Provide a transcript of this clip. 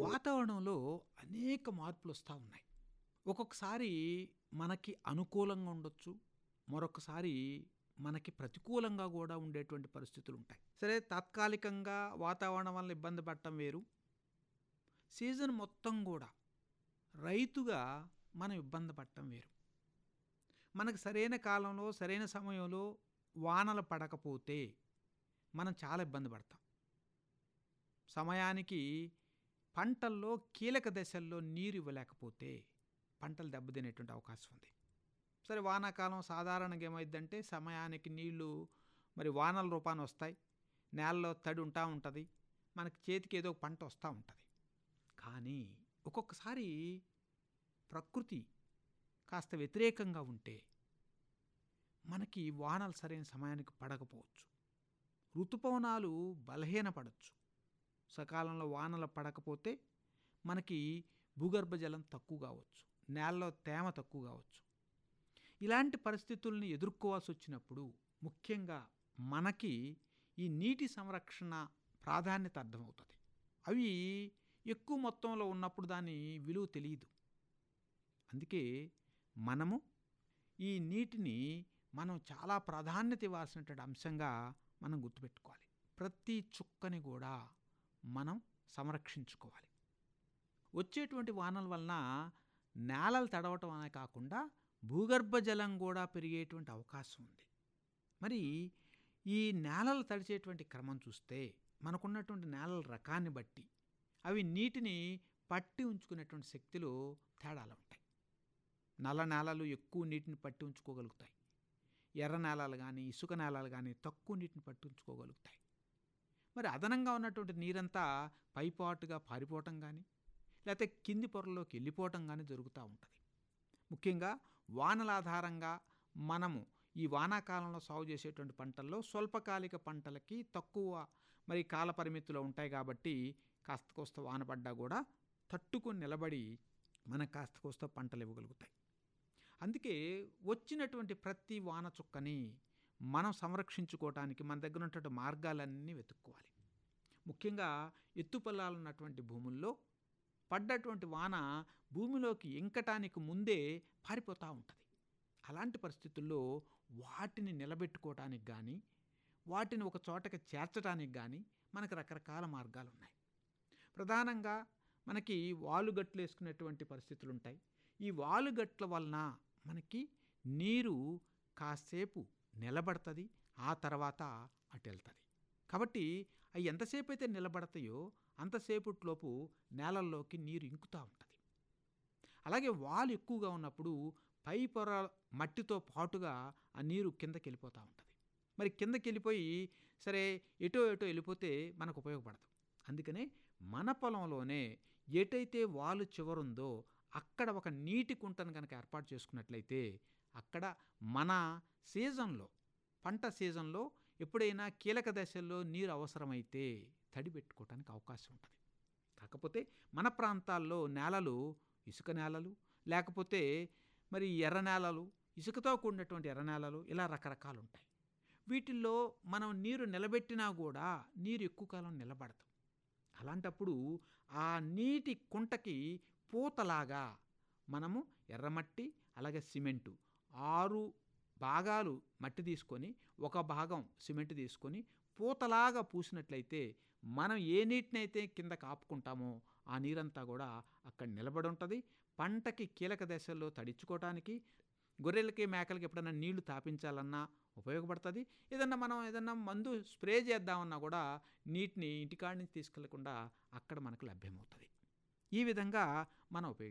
వాతావరణంలో అనేక మార్పులు వస్తూ ఉన్నాయి ఒక్కొక్కసారి మనకి అనుకూలంగా ఉండొచ్చు మరొకసారి మనకి ప్రతికూలంగా కూడా ఉండేటువంటి పరిస్థితులు ఉంటాయి సరే తాత్కాలికంగా వాతావరణం వల్ల ఇబ్బంది పడటం వేరు సీజన్ మొత్తం కూడా రైతుగా మనం ఇబ్బంది పడటం వేరు మనకు సరైన కాలంలో సరైన సమయంలో వానలు పడకపోతే మనం చాలా ఇబ్బంది పడతాం సమయానికి పంటల్లో కీలక దశల్లో నీరు ఇవ్వలేకపోతే పంటలు దెబ్బతినేటువంటి అవకాశం ఉంది సరే వానాకాలం సాధారణంగా ఏమైందంటే సమయానికి నీళ్లు మరి వానల రూపాన్ని వస్తాయి నేలలో తడి ఉంటా ఉంటుంది మనకి చేతికి ఏదో ఒక పంట వస్తూ ఉంటుంది కానీ ఒక్కొక్కసారి ప్రకృతి కాస్త వ్యతిరేకంగా ఉంటే మనకి వానలు సరైన సమయానికి పడకపోవచ్చు ఋతుపవనాలు బలహీనపడవచ్చు సకాలంలో వానలు పడకపోతే మనకి భూగర్భ జలం తక్కువ కావచ్చు నేలలో తేమ తక్కువ కావచ్చు ఇలాంటి పరిస్థితుల్ని ఎదుర్కోవాల్సి వచ్చినప్పుడు ముఖ్యంగా మనకి ఈ నీటి సంరక్షణ ప్రాధాన్యత అర్థమవుతుంది అవి ఎక్కువ మొత్తంలో ఉన్నప్పుడు దాని విలువ తెలియదు అందుకే మనము ఈ నీటిని మనం చాలా ప్రాధాన్యత ఇవ్వాల్సినటువంటి అంశంగా మనం గుర్తుపెట్టుకోవాలి ప్రతి చుక్కని కూడా మనం సంరక్షించుకోవాలి వచ్చేటువంటి వానల వలన నేలలు తడవటం అనే కాకుండా భూగర్భ జలం కూడా పెరిగేటువంటి అవకాశం ఉంది మరి ఈ నేలలు తడిచేటువంటి క్రమం చూస్తే మనకున్నటువంటి నేలల రకాన్ని బట్టి అవి నీటిని పట్టి ఉంచుకునేటువంటి శక్తిలో తేడాలు ఉంటాయి నల్ల నేలలు ఎక్కువ నీటిని పట్టి ఉంచుకోగలుగుతాయి ఎర్ర నేలలు కానీ ఇసుక నేలలు కానీ తక్కువ నీటిని పట్టి ఉంచుకోగలుగుతాయి మరి అదనంగా ఉన్నటువంటి నీరంతా పైపాటుగా పారిపోవటం కానీ లేకపోతే కింది పొరల్లోకి వెళ్ళిపోవటం కానీ జరుగుతూ ఉంటుంది ముఖ్యంగా వానల ఆధారంగా మనము ఈ వానాకాలంలో సాగు చేసేటువంటి పంటల్లో స్వల్పకాలిక పంటలకి తక్కువ మరి కాల పరిమితిలో ఉంటాయి కాబట్టి కాస్త కోస్త వాన పడ్డా కూడా తట్టుకొని నిలబడి మనకు కాస్త కోస్త పంటలు ఇవ్వగలుగుతాయి అందుకే వచ్చినటువంటి ప్రతి వాన చుక్కని మనం సంరక్షించుకోవటానికి మన దగ్గర ఉన్నటువంటి మార్గాలన్నీ వెతుక్కోవాలి ముఖ్యంగా ఎత్తుపల్లాలు ఉన్నటువంటి భూముల్లో పడ్డటువంటి వాన భూమిలోకి ఇంకటానికి ముందే పారిపోతూ ఉంటుంది అలాంటి పరిస్థితుల్లో వాటిని నిలబెట్టుకోవటానికి కానీ వాటిని ఒక చోటకి చేర్చడానికి కానీ మనకు రకరకాల మార్గాలు ఉన్నాయి ప్రధానంగా మనకి వాలుగట్లు వేసుకునేటువంటి పరిస్థితులు ఉంటాయి ఈ వాలుగట్ల వలన మనకి నీరు కాసేపు నిలబడుతుంది ఆ తర్వాత అటు వెళ్తుంది కాబట్టి అవి ఎంతసేపు అయితే నిలబడతాయో అంతసేపట్లోపు నేలల్లోకి నీరు ఇంకుతూ ఉంటుంది అలాగే వాలు ఎక్కువగా ఉన్నప్పుడు పై పొర మట్టితో పాటుగా ఆ నీరు కిందకి వెళ్ళిపోతూ ఉంటుంది మరి కిందకి వెళ్ళిపోయి సరే ఎటో ఎటో వెళ్ళిపోతే మనకు ఉపయోగపడదు అందుకనే మన పొలంలోనే ఎటైతే వాలు చివరుందో అక్కడ ఒక నీటి కుంటను కనుక ఏర్పాటు చేసుకున్నట్లయితే అక్కడ మన సీజన్లో పంట సీజన్లో ఎప్పుడైనా కీలక దశల్లో నీరు అవసరమైతే తడి పెట్టుకోవడానికి అవకాశం ఉంటుంది కాకపోతే మన ప్రాంతాల్లో నేలలు ఇసుక నేలలు లేకపోతే మరి ఎర్ర నేలలు ఇసుకతో కూడినటువంటి ఎర్ర నేలలు ఇలా రకరకాలు ఉంటాయి వీటిల్లో మనం నీరు నిలబెట్టినా కూడా నీరు ఎక్కువ కాలం నిలబడదు అలాంటప్పుడు ఆ నీటి కుంటకి పూతలాగా మనము ఎర్రమట్టి అలాగే సిమెంటు ఆరు భాగాలు మట్టి తీసుకొని ఒక భాగం సిమెంట్ తీసుకొని పూతలాగా పూసినట్లయితే మనం ఏ నీటినైతే కింద కాపుకుంటామో ఆ నీరంతా కూడా అక్కడ నిలబడి ఉంటుంది పంటకి కీలక దశల్లో తడించుకోవటానికి గొర్రెలకి మేకలకి ఎప్పుడైనా నీళ్లు తాపించాలన్నా ఉపయోగపడుతుంది ఏదన్నా మనం ఏదన్నా మందు స్ప్రే చేద్దామన్నా కూడా నీటిని ఇంటికాడి నుంచి తీసుకెళ్లకుండా అక్కడ మనకు లభ్యమవుతుంది ఈ విధంగా మనం ఉపయోగించాలి